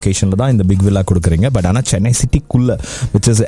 லொகேஷனில் தான் இந்த பிக் வில்லா கொடுக்குறீங்க பட் ஆனால் சென்னை சிட்டிக்குள்ள which is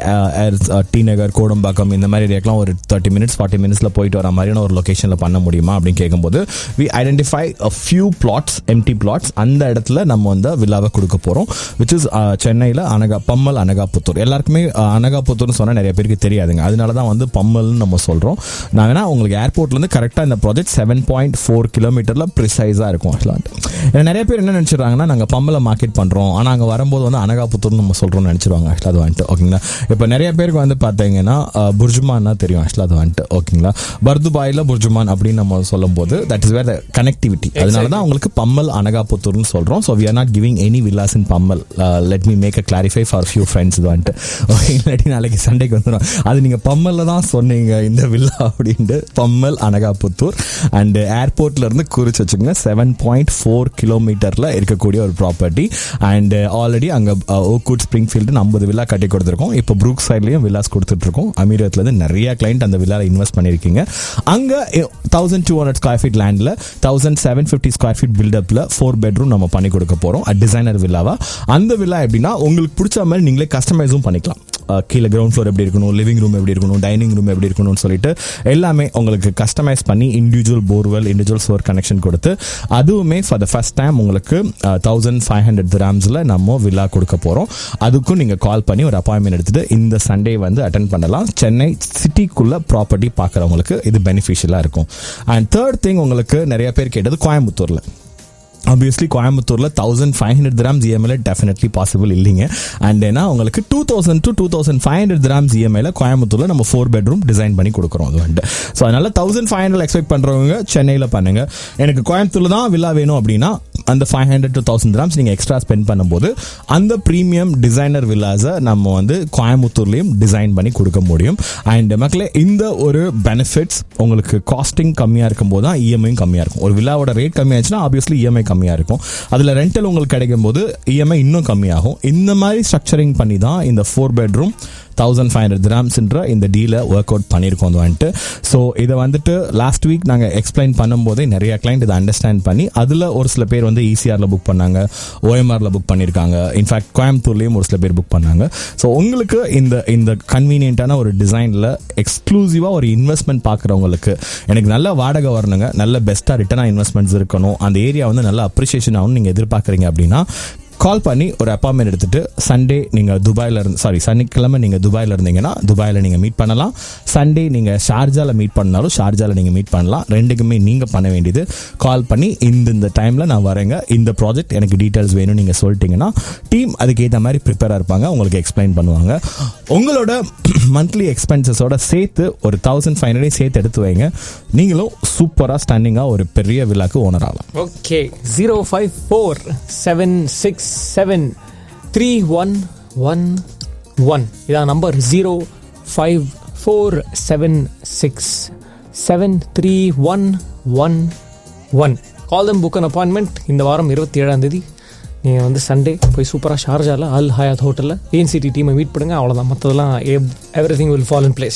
T Nagar Kodambakkam இந்த மாதிரி ஏரியாக்கெலாம் ஒரு தேர்ட்டி மினிட்ஸ் ஃபார்ட்டி மினிட்ஸில் போயிட்டு வர மாதிரியான ஒரு லொகேஷனில் பண்ண முடியுமா அப்படின்னு கேட்கும்போது we identify a few flats empty flats அந்த இடத்துல நம்ம வந்து வில்லாவை கொடுக்க போகிறோம் விச் இஸ் சென்னையில் அனகா பம்மல் அனகாபுத்தூர் எல்லாருக்குமே uh, அனகாபுத்தூர்னு சொன்னால் நிறைய பேருக்கு தெரியாதுங்க அதனால தான் வந்து பம்மல்னு நம்ம சொல்கிறோம் நான் வேணா உங்களுக்கு ஏர்போர்ட்லேருந்து கரெக்டாக இந்த ப்ராஜெக்ட் செவன் பாயிண்ட் ஃபோர் கிலோமீட்டரில் ப்ரிசைஸாக இருக்கும் ஆக்சுவலாக நிறைய பேர் என்ன நினச்சிடுறாங்கன்னா நாங்கள் பம்மலை மார்க்கெட் பண்ணுறோம் ஆனால் அங்கே வரும்போது வந்து அனகாபுத்தூர்னு நம்ம சொல்கிறோம்னு நினச்சிருவாங்க ஆக்சுவலாக அது வந்துட்டு ஓகேங்களா இப்போ நிறைய பேருக்கு வந்து பார்த்தீங்கன்னா அஹ், புர்ஜுமான்னா தெரியும் ஆக்சுவலாக அது வந்துட்டு ஓகேங்களா பர்துபாயில் புர்ஜுமான் அப்படின்னு நம்ம சொல்லும்போது that is where the connectivity அதனால தான் உங்களுக்கு பம்மல் அனகாபுத்தூர்னு சொல்கிறோம் so we are not giving any villas in Pammal let me make a clarify for few friends இது வந்துட்டு ஓகே இல்லாட்டி நாளைக்கு சண்டைக்கு வந்துடும் அது நீங்கள் பம்மல்ல தான் சொன்னீங்க இந்த வில்லா அப்படின்ட்டு பம்மல் அனகாபுத்தூர் அண்ட் ஏர்போர்ட்ல இருந்து குறிச்சு வச்சுக்கோங்க செவன் பாயிண்ட் ஃபோர் கிலோமீட்டர்ல இருக்கக்கூடிய ஒரு ப்ராப்பர்ட்டி அண்ட் ஆல்ரெடி அங்க ஓக்கூட் ஸ்ப்ரிங் ஃபீல்டு ஐம்பது வில்லா கட்டி கொடுத்துருக்கோம் இப்போ ப்ரூக் சைட்லயும் வில்லாஸ் கொடுத்துட்டு இருக்கோம் அமீரத்துல இருந்து நிறைய கிளைண்ட் அந்த வில்லால இன்வெஸ்ட் பண்ணிருக்கீங்க அங்க thousand two hundred square feet லேண்ட்ல thousand seven fifty square feet பில்டப்ல ஃபோர் பெட்ரூம் நம்ம பண்ணி கொடுக்க போறோம் டிசைனர் வில்லாவா அந்த வில்லா எப்படின்னா உங்களுக்கு பிடிச்ச மாதிரி நீங்களே கஸ்டமைஸும் பண்ணிக்கலாம் அஹ் கீழே கிரவுண்ட் ஃப்ளோர் எப்படி இருக்கணும் லிவிங் ரூம் எப்படி இருக்கணும் டைனிங் ரூம் எப்படி இருக்கணும்னு சொல்லிட்டு எல்லாமே உங்களுக்கு கஸ்டமைஸ் பண்ணி individual borewell individual sewer connection கொடுத்து அதுவுமே ஃபார் த ஃபர்ஸ்ட் டைம் உங்களுக்கு தௌசண்ட் ஃபைவ் ஹண்ட்ரட் கிராம்ஸில் நம்ம வில்லா கொடுக்க போகிறோம் அதுக்கும் நீங்கள் கால் பண்ணி ஒரு அப்பாயின்மெண்ட் எடுத்துட்டு இந்த சண்டே வந்து அட்டன் பண்ணலாம் சென்னை சிட்டிக்குள்ள ப்ராப்பர்ட்டி பார்க்குறவங்களுக்கு இது பெனிஃபிஷியலாக இருக்கும் அண்ட் தேர்ட் திங் உங்களுக்கு நிறைய பேர் கேட்டது கோயம்புத்தூரில் ஆப்வியஸ்லி கோயம்புத்தூர்ல தௌசண்ட் ஃபைவ் ஹண்ட்ரட் கிராம்ஸ் இஎம்ஐல டெஃபினெட்லி பாசிபிள் இல்லைங்க அண்ட் ஏன்னா உங்களுக்கு two thousand to two thousand five hundred grams இஎம்ஐல கோயம்புத்தூர்ல நம்ம ஃபோர் பெட்ரூம் டிசைன் பண்ணி கொடுக்குறோம் அது வந்துட்டு ஸோ அதனால தௌசண்ட் ஃபைவ் ஹண்ட்ரட் எக்ஸ்பெக்ட் பண்றவங்க சென்னையில் பண்ணுங்க எனக்கு கோயம்புத்தூர்ல தான் வில்லா வேணும் அப்படின்னா அந்த five hundred to thousand grams நீங்க எக்ஸ்ட்ரா ஸ்பெண்ட் பண்ணும்போது அந்த ப்ரீமியம் டிசைனர் வில்லாஸை நம்ம வந்து கோயம்புத்தூர்லயும் டிசைன் பண்ணி கொடுக்க முடியும் அண்ட் மக்களே இந்த ஒரு பெனிஃபிட்ஸ் உங்களுக்கு காஸ்டிங் கம்மியா இருக்கும் போது தான் இஎம்ஐயும் கம்மியா இருக்கும் ஒரு வில்லாவோட ரேட் கம்மியாச்சுன்னா ஆப்வியஸ்லி இஎம்ஐ கம்மியா இருக்கும் அதுல ரெண்டல் உங்களுக்கு கிடைக்கும் போது இஎம்ஐ இன்னும் கம்மியாகும் இந்த மாதிரி ஸ்ட்ரக்சரிங் பண்ணி தான் இந்த four bedroom thousand five hundred கிராம்ஸ்ன்ற இந்த டீலை ஒர்க் அவுட் பண்ணியிருக்கோம் அது வந்துட்டு ஸோ இதை வந்துட்டு லாஸ்ட் வீக் நாங்கள் எக்ஸ்பிளைன் பண்ணும்போதே நிறைய கிளைண்ட் இதை அண்டர்ஸ்டாண்ட் பண்ணி அதில் ஒரு சில பேர் வந்து ஈசிஆரில் புக் பண்ணாங்க ஓஎம்ஆரில் புக் பண்ணியிருக்காங்க இன்ஃபேக்ட் கோயம்புத்தூர்லேயும் ஒரு சில பேர் புக் பண்ணாங்க ஸோ உங்களுக்கு இந்த இந்த கன்வீனியன்ட்டான ஒரு டிசைனில் எக்ஸ்க்ளூசிவாக ஒரு இன்வெஸ்ட்மெண்ட் பார்க்குறவங்களுக்கு எனக்கு நல்ல வாடகை வரணுங்க நல்ல பெஸ்ட்டாக ரிட்டர்னாக இன்வெஸ்ட்மெண்ட்ஸ் இருக்கணும் அந்த ஏரியா வந்து நல்ல அப்ரிசியேஷன் ஆகணும் நீங்கள் எதிர்பார்க்குறீங்க அப்படின்னா கால் பண்ணி ஒரு அப்பாயின்மெண்ட் எடுத்துட்டு சண்டே நீங்கள் துபாயில் இருந்து சாரி சனிக்கிழமை நீங்கள் துபாயில் இருந்தீங்கன்னா துபாயில் நீங்கள் மீட் பண்ணலாம் சண்டே நீங்கள் ஷார்ஜாவில் மீட் பண்ணாலும் ஷார்ஜாவில் நீங்கள் மீட் பண்ணலாம் ரெண்டுக்குமே நீங்கள் பண்ண வேண்டியது கால் பண்ணி இந்த இந்த டைமில் நான் வரேங்க இந்த ப்ராஜெக்ட் எனக்கு டீட்டெயில்ஸ் வேணும் நீங்கள் சொல்லிட்டீங்கன்னா டீம் அதுக்கேற்ற மாதிரி ப்ரிப்பேராக இருப்பாங்க உங்களுக்கு எக்ஸ்பிளைன் பண்ணுவாங்க உங்களோட மந்த்லி எக்ஸ்பென்சஸோட சேர்த்து ஒரு தௌசண்ட் ஃபைவ் ஹண்ட்ரட் சேர்த்து எடுத்து வைங்க நீங்களும் சூப்பராக ஸ்டாண்டிங்காக ஒரு பெரிய விழாக்கு ஓனர் ஆகலாம் okay zero five four seven six seven three one one one இதான் number zero five four seven six seven three one one one call them book an appointment இந்த வாரம் இருபத்தி ஏழாம் தேதி நீங்கள் வந்து சண்டே போய் சூப்பராக ஷார்ஜாவில் அல் ஹயாத் ஹோட்டலில் ஏஎன்சிடி டீமை மீட் பண்ணுங்க அவ்வளோதான் மற்றதெல்லாம் everything will fall in place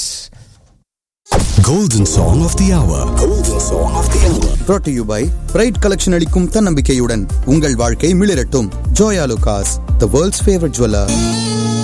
Golden Song of the Hour. Golden Song of the Hour. brought to you by pride collection அளிக்கும் தன்னம்பிக்கையுடன் உங்கள் வாழ்க்கை மிளிரட்டும் Joyalukkas the world's favourite jeweller